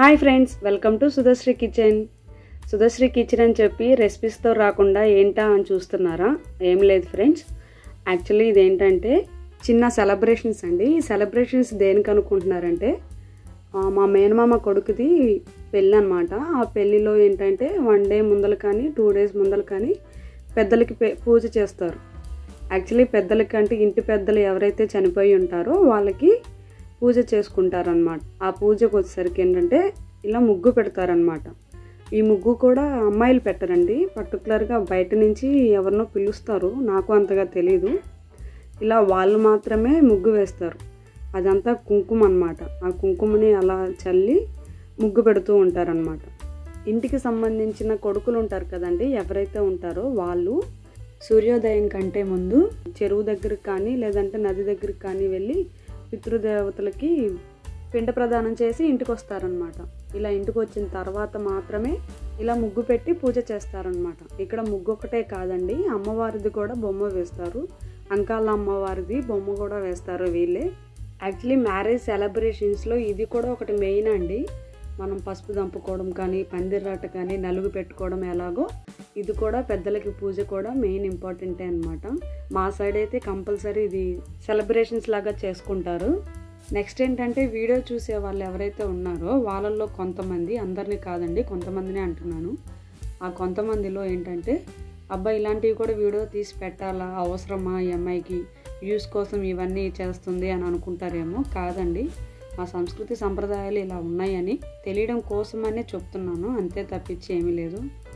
Hi friends welcome to Sudhashree kitchen Sudhashree kitchen అని చెప్పి రెసిపీస్తో రాకుండా ఏంటా అని చూస్తున్నారా ఏం లేదు ఫ్రెండ్స్ యాక్చువల్లీ ఇదేంటంటే చిన్న సెలబ్రేషన్స్ అండి ఈ సెలబ్రేషన్స్ దేనికి అనుకుంటున్నారంటే ఆ, మా మేనమామ కొడుకుది పెళ్ళి అనమాట ఆ పెళ్ళిలో ఏంటంటే వన్ డే ముందలు కానీ టూ డేస్ ముందలు కానీ పెద్దలకి పే- పూజ చేస్తారు యాక్చువల్లీ పెద్దలకి అంటే ఇంటి పెద్దలు ఎవరైతే చనిపోయి ఉంటారో వాళ్ళకి పూజ చేసుకుంటారనమాట ఆ పూజకు వచ్చేసరికి ఏంటంటే ఇలా ముగ్గు పెడతారనమాట ఈ ముగ్గు కూడా అమ్మాయిలు పెట్టరండి పర్టికులర్గా బయట నుంచి ఎవరినో పిలుస్తారు నాకు అంతగా తెలీదు ఇలా వాళ్ళు మాత్రమే ముగ్గు వేస్తారు అదంతా కుంకుమ అనమాట ఆ కుంకుమని అలా చల్లి ముగ్గు పెడుతూ ఉంటారనమాట ఇంటికి సంబంధించిన కొడుకులు ఉంటారు కదండి ఎవరైతే ఉంటారో వాళ్ళు సూర్యోదయం కంటే ముందు చెరువు దగ్గరికి కానీ లేదంటే నది దగ్గరికి కానీ వెళ్ళి పితృదేవతలకి పిండ ప్రదానం చేసి ఇంటికి వస్తారనమాట ఇలా ఇంటికి వచ్చిన తర్వాత మాత్రమే ఇలా ముగ్గు పెట్టి పూజ చేస్తారనమాట ఇక్కడ ముగ్గు ఒకటే కాదండి అమ్మవారిది కూడా బొమ్మ వేస్తారు అంకాల అమ్మవారిది బొమ్మ కూడా వేస్తారు వీళ్ళే యాక్చువల్లీ మ్యారేజ్ సెలబ్రేషన్స్లో ఇది కూడా ఒకటి మెయిన్ అండి మనం పసుపు దంపుకోవడం కానీ పందిర్రాట కానీ నలుగు పెట్టుకోవడం ఎలాగో ఇది కూడా పెద్దలకి పూజ కూడా మెయిన్ ఇంపార్టెంటే అనమాట మా సైడ్ అయితే కంపల్సరీ ఇది సెలబ్రేషన్స్ లాగా చేసుకుంటారు నెక్స్ట్ ఏంటంటే వీడియో చూసే వాళ్ళు ఎవరైతే ఉన్నారో వాళ్ళల్లో కొంతమంది అందరినీ కాదండి కొంతమందిని అంటున్నాను ఆ కొంతమందిలో ఏంటంటే అబ్బాయి ఇలాంటివి కూడా వీడియో తీసి పెట్టాలా అవసరమా ఈ అమ్మాయికి వ్యూస్ కోసం ఇవన్నీ చేస్తుంది అని అనుకుంటారేమో కాదండి మా సంస్కృతి సంప్రదాయాలు ఇలా ఉన్నాయని తెలియడం కోసమనే చెప్తున్నాను అంతే తప్పించి ఏమీ లేదు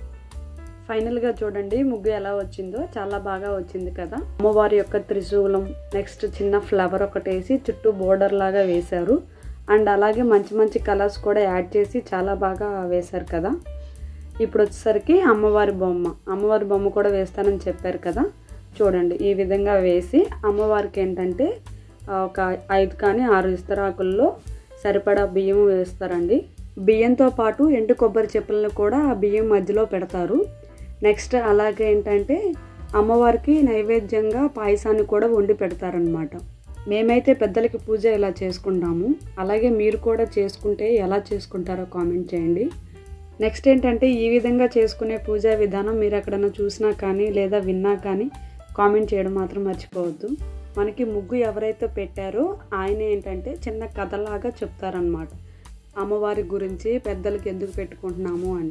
ఫైనల్గా చూడండి ముగ్గు ఎలా వచ్చిందో చాలా బాగా వచ్చింది కదా అమ్మవారి యొక్క త్రిశూలం నెక్స్ట్ చిన్న ఫ్లవర్ ఒకటి వేసి చుట్టూ బోర్డర్ లాగా వేశారు అండ్ అలాగే మంచి మంచి కలర్స్ కూడా యాడ్ చేసి చాలా బాగా వేశారు కదా ఇప్పుడు వచ్చేసరికి అమ్మవారి బొమ్మ అమ్మవారి బొమ్మ కూడా వేస్తానని చెప్పారు కదా చూడండి ఈ విధంగా వేసి అమ్మవారికి ఏంటంటే ఆ, ఒక ఐదు కానీ ఆరు ఇస్తరాకుల్లో సరిపడా బియ్యం వేస్తారండి బియ్యంతో పాటు ఎండు కొబ్బరి చెప్పులను కూడా ఆ బియ్యం మధ్యలో పెడతారు నెక్స్ట్ అలాగే ఏంటంటే అమ్మవారికి నైవేద్యంగా పాయసాన్ని కూడా వండి పెడతారనమాట మేమైతే పెద్దలకి పూజ ఇలా చేసుకుంటాము అలాగే మీరు కూడా చేసుకుంటే ఎలా చేసుకుంటారో కామెంట్ చేయండి నెక్స్ట్ ఏంటంటే ఈ విధంగా చేసుకునే పూజా విధానం మీరు ఎక్కడైనా చూసినా కానీ లేదా విన్నా కానీ కామెంట్ చేయడం మాత్రం మర్చిపోవద్దు మనకి ముగ్గు ఎవరైతే పెట్టారో ఆయన ఏంటంటే చిన్న కథలాగా చెప్తారనమాట అమ్మవారి గురించి పెద్దలకి ఎందుకు పెట్టుకుంటున్నాము అని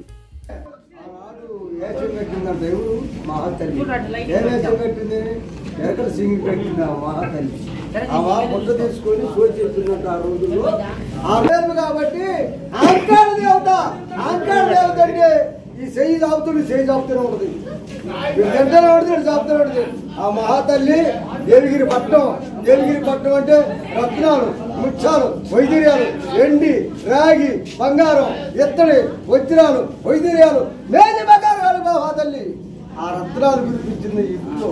ఆనాడు వేషం కట్టిందంట ఎవరు మహాతల్లి ఏ వేషం కట్టింది ఎక్కడ సింగి కట్టింది ఆ మహాతల్లి ఆ మా ముద్ద తీసుకొని సోచి చెప్తున్నట్టు ఆ రోజుల్లో ఆ పేరు కాబట్టి ఆంకార దేవత ఆంకార దేవత అంటే ఈ చెయ్యి చాపుతుడు చెయ్యి చాపుతూనే ఉంటుంది వెంటనే ఉంటుంది చాపుతూనే ఉంటుంది ఆ మహాతల్లి దేవిగిరి పట్నం దేవిగిరి పట్నం అంటే రత్నాలు ముత్యాలు వైద్యుర్యాలు ఎండి రాగి బంగారం ఇత్తడి వజ్రాలు వైద్యుర్యాలు మేది బంగారాలు మహాతల్లి ఆ రత్నాలు గురిపించింది ఈ ఇంట్లో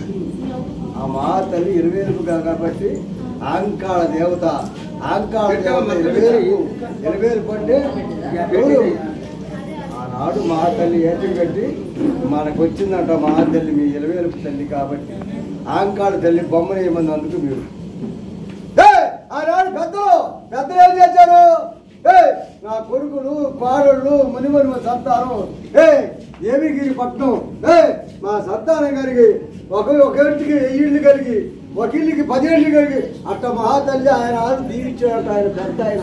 ఆ మహాతల్లి ఇరవేలుగా కాబట్టి ఆంకాళ దేవత ఆంకాళ దేవత ఇరవేలు ఇరవేలు అంటే ఎవరు ఆనాడు మహాతల్లి ఏటి కట్టి మనకు వచ్చిందంట మహాతల్లి మీ ఇరవేలుపు తల్లి కాబట్టి ఆంకాళ తల్లి బొమ్మను ఏమని అందుకు మీరు ఏయ్! ఆనాడు పెద్దలు పెద్దలు ఏం చేశారు ఏయ్! నా కొడుకులు కోడళ్ళు మునిమనుమ సంతానం ఏ దేవిగిరి పట్నం ఏ మా సంతానం కలిగి ఒక ఒక ఇంటికి వెయ్యి ఇళ్ళు కలిగి ఒక ఇల్లుకి పది ఇళ్ళు కలిగి అట్ట మహాతల్లి ఆయన ఆడు దీవించాడట ఆయన పెద్ద ఆయన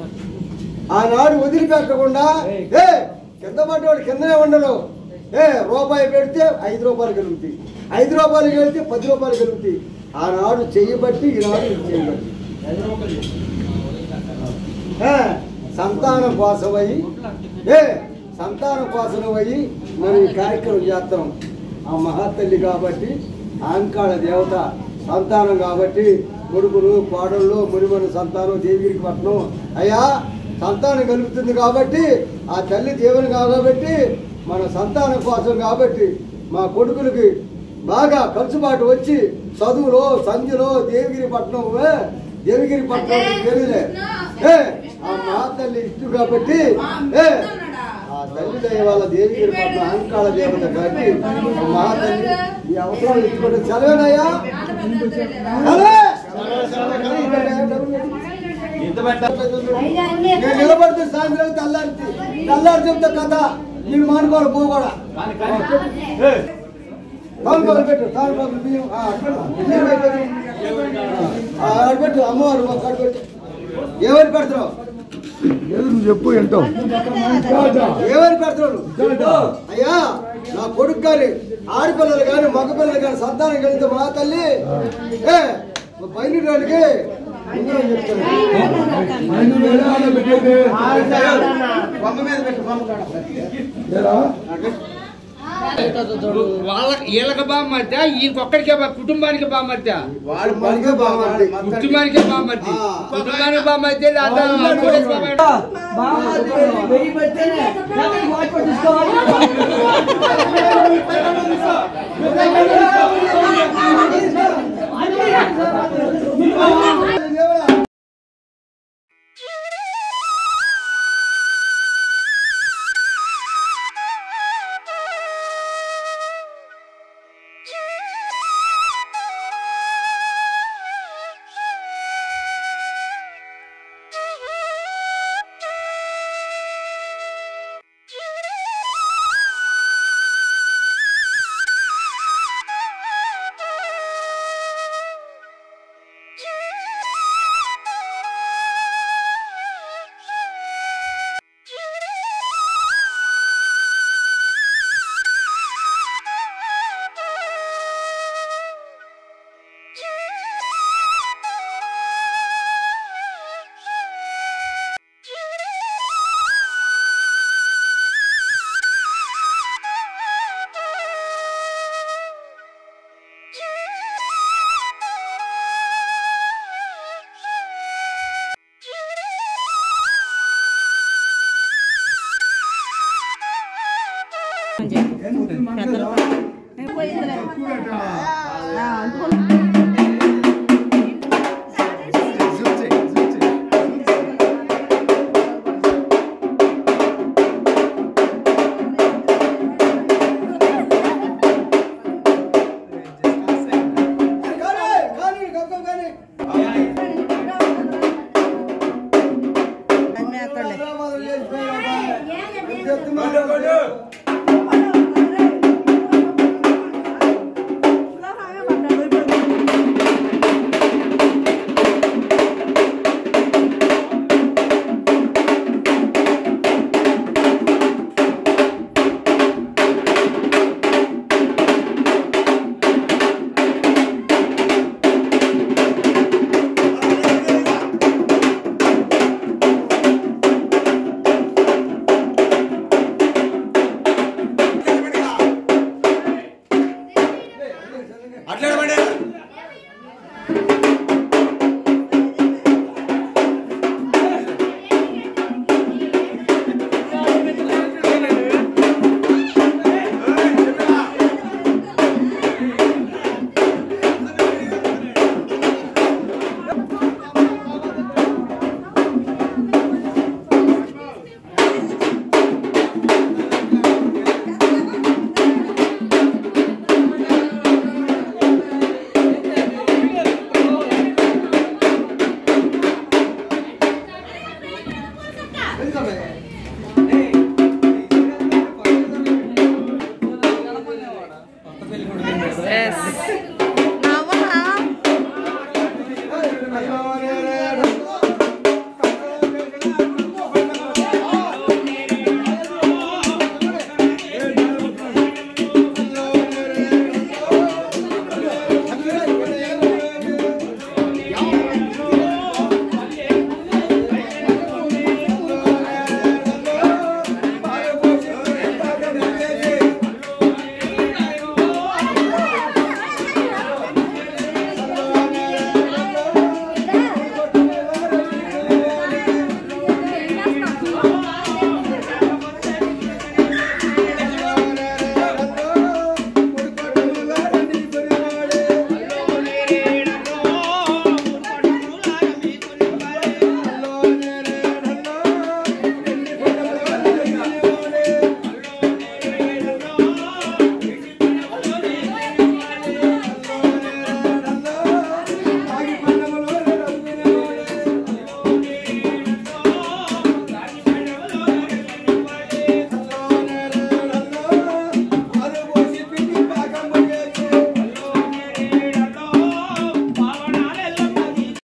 ఆనాడు వదిలిపెట్టకుండా ఏ కింద పడ్డవాడు కిందనే ఉండడు ఏ రూపాయి పెడితే ఐదు రూపాయలు కలుగుతాయి ఐదు రూపాయలు కలిగితే పది రూపాయలు కలుగుతాయి ఆనాడు చెయ్యబట్టి ఈనాడు ఇది చేయబట్టి ఏ, సంతానం కోసమై ఏ సంతానం కోసమై మనం ఈ కార్యక్రమం చేస్తాం ఆ మహాతల్లి కాబట్టి ఆంకాళ దేవత సంతానం కాబట్టి కొడుకులు కోడళ్ళు మునిమను సంతానం దేవిగిరికి పట్నం అయ్యా సంతానం కలుగుతుంది కాబట్టి ఆ తల్లి దేవుని కాబట్టి మన సంతానం కోసం కాబట్టి మా కొడుకులకి బాగా ఖర్చుబాటు వచ్చి చదువులో సంధ్యలో దేవిగిరి పట్నం ఏ, దేవిగిరి పట్నం తెలియలే ఏ ఆ మహాతల్లి ఇష్టు కాబట్టి ఏ ఆ తల్లి దయ వాళ్ళ దేవిగిరి పట్నం అహంకాళ దేవత కాబట్టి ఆ మహాతల్లి ఈ అవసరాలు ఇచ్చుకుంటే సెలవేనయ్యా సెలవే! సెలవే, సెలవే, సెలవే. ఇంత పెట్ట నేను నిలబడితే సాయంత్రం తెల్లారి తెల్లారి చెప్తా కథ నేను మానుకోవాలి పో కూడా తానుకోవాలి పెట్టు తానుకోవాలి బియ్యం ఆ, అటు పెట్టు. బియ్యం పెట్టు. ఆ, అటు పెట్టు అమ్మవారు మాకు అటు పెట్టు ఏమని పెడతావు నువ్వు చెప్పు ఏంటో ఏమని పెడతాడు అయ్యా నా కొడుకు కానీ ఆడపిల్లలు కానీ మగపిల్లలు కానీ సంతానం కలిగితే మా తల్లి ఏ పైన వాడికి ఉంగరం చెప్తాను బొమ్మ మీద పెట్టు బొమ్మ కాడ. వాళ్ళ వీళ్ళకి బామ్మద్ద ఈయనకొక్కడికే బా కుటుంబానికి బామ్మద్ద వాడు మనకే బాగుంది కుటుంబానికి బామ్మద్ది ఆ. కుటుంబానికి బామ్మద్ది లేదా ఆంధ్రప్రదేశ్ బామ్మద్ది కానీ, కానీ, గొప్ప కానీ. హైదరాబాద్లో చేసిపోయావా? చెప్తున్నా. ఎందుకమ్మాయి?